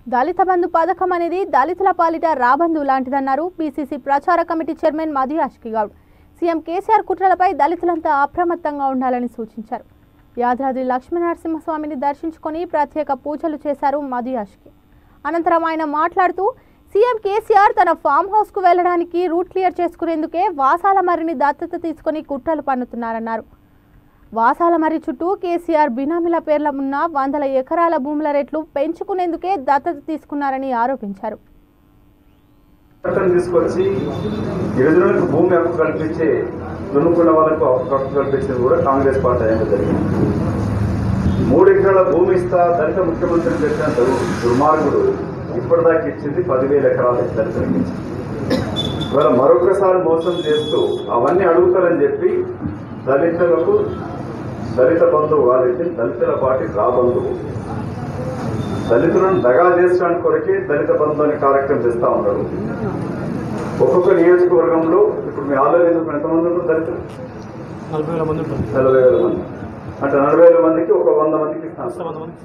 దళిత బంధు పథకం అనేది దళితుల పాలిట రాబంధు లాంటిదన్నారు పీసీసీ ప్రచార committee chairman Madhu Yashki Goud CM KCR కుట్రలపై దళితులంతా అప్రమత్తంగా ఉండాలని సూచించారు యాదాద్రి లక్ష్మీనరసింహస్వామిని దర్శించుకొని ప్రత్యేక పూజలు చేశారు మధు యాష్కి అనంతరం ఆయన మాట్లాడుతూ సీఎం కేసీఆర్ తన ఫామ్ హౌస్కు వెళ్లడానికి రూట్ క్లియర్ చేసుకునేందుకే వాసాల మర్రిని దత్తత తీసుకొని కుట్రలు పన్నుతున్నారన్నారు వాసాల మర్రి చుట్టూ కేసీఆర్ బినామీల పేర్ల ఉన్న వందల ఎకరాల భూముల రేట్లు పెంచుకునేందుకే దత్తత తీసుకున్నారని ఆరోపించారు చట్టం తీసుకొచ్చి గిరిజనులకు భూమి హక్కు కల్పించే దున్నుకున్న వాళ్ళకు హక్కు కల్పించింది కూడా కాంగ్రెస్ పార్టీ అయ్యేది జరిగింది మూడు ఎకరాల భూమి ఇస్తా దళిత ముఖ్యమంత్రిని పెట్టిన దుర్- దుర్మార్గుడు ఇప్పటిదాకా ఇచ్చింది పదివేల ఎకరాలు దళితులకు ఇచ్చింది ఇవాళ మరొకసారి మోసం చేస్తూ అవన్నీ అడుగుతారని చెప్పి దళితులకు దళిత బంధువు వాళ్ళకి దళితుల పార్టీ రాబంధువు దళితులను దగా చేసడానికి కొరకే దళిత బంధు అనే కార్యక్రమం చేస్తా ఉన్నారు ఒక్కొక్క నియోజకవర్గంలో ఇప్పుడు మీ ఆలో ఎంతమంది ఉంటారు దళితులు నలభై వేల మంది ఉంటారు నలభై వేల మంది అంటే నలభై వేల మందికి ఒక వంద మందికి ఇస్తాను వంద మంది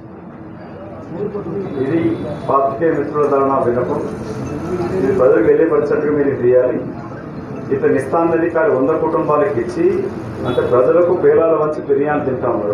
ఇది పాత్రికేయ మిత్రుల ధరణ విన్నపం ఇది ప్రజలకు వెళ్ళే పరిస్థితిగా మీరు ఇది చేయాలి ఇతను ఇస్తానది కానీ వంద కుటుంబాలకు ఇచ్చి అంటే ప్రజలకు పేలాల వంచి బిర్యానీ తింటా ఉన్నారు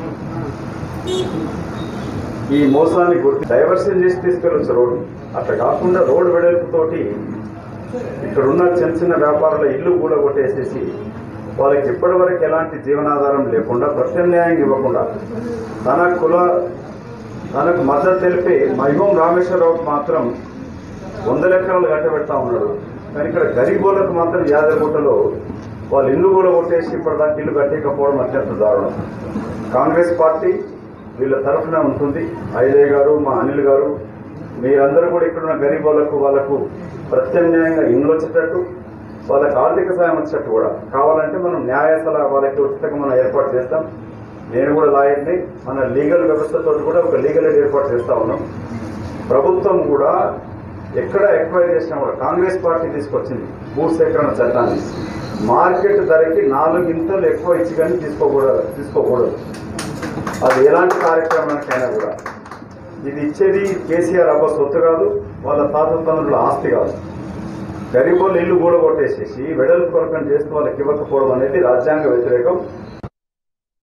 ఈ మోసాన్ని గుర్తి డైవర్షన్ చేసి తీసుకెళ్ళొచ్చు రోడ్డు అట్లా కాకుండా రోడ్డు వెడల్పుతోటి ఇక్కడ ఉన్న చిన్న చిన్న వ్యాపారుల ఇల్లు కూడా కొట్టేసేసి వాళ్ళకి ఇప్పటివరకు ఎలాంటి జీవనాధారం లేకుండా ప్రత్యామ్నాయం ఇవ్వకుండా తన కుల తనకు మద్దతు తెలిపి మహిమం రామేశ్వరరావుకు మాత్రం వందల ఎకరాలు కట్టబెడతా ఉన్నాడు కానీ ఇక్కడ గరీబోళ్ళకు మాత్రం యాదగిరిగుట్టలో వాళ్ళ ఇల్లు కూడా కొట్టేసి ఇప్పటిదాకా ఇల్లు కట్టకపోవడం అత్యంత దారుణం కాంగ్రెస్ పార్టీ వీళ్ళ తరఫున ఉంటుంది ఐలయ్య గారు మా అనిల్ గారు మీరందరూ కూడా ఇక్కడున్న గరీబోళ్లకు వాళ్ళకు ప్రత్యామ్నాయంగా ఇండ్లు వచ్చేటట్టు వాళ్ళకి ఆర్థిక సాయం వచ్చేటట్టు కూడా కావాలంటే మనం న్యాయ సలహా వాళ్ళకి ఉచితంగా మనం ఏర్పాటు చేస్తాం నేను కూడా లాయర్ని మన లీగల్ వ్యవస్థతో కూడా ఒక లీగల్ ఎయిడ్ ఏర్పాటు చేస్తా ఉన్నాం ప్రభుత్వం కూడా ఎక్కడ ఎక్వైర్ చేసినా కూడా కాంగ్రెస్ పార్టీ తీసుకొచ్చింది భూ సేకరణ చట్టాన్ని మార్కెట్ ధరకి నాలుగింతలు ఎక్కువ ఇచ్చి కానీ తీసుకోకూడదు తీసుకోకూడదు అది ఎలాంటి కార్యక్రమానికైనా కూడా ఇది ఇచ్చేది కేసీఆర్ అబ్బ సొత్తు కాదు వాళ్ళ తాత తండ్రుల ఆస్తి కాదు గరీబోళ్ళు ఇల్లు కూడా కొట్టేసేసి వెడల్పు కొరకం చేస్తూ వాళ్ళకి ఇవ్వకపోవడం అనేది రాజ్యాంగ వ్యతిరేకం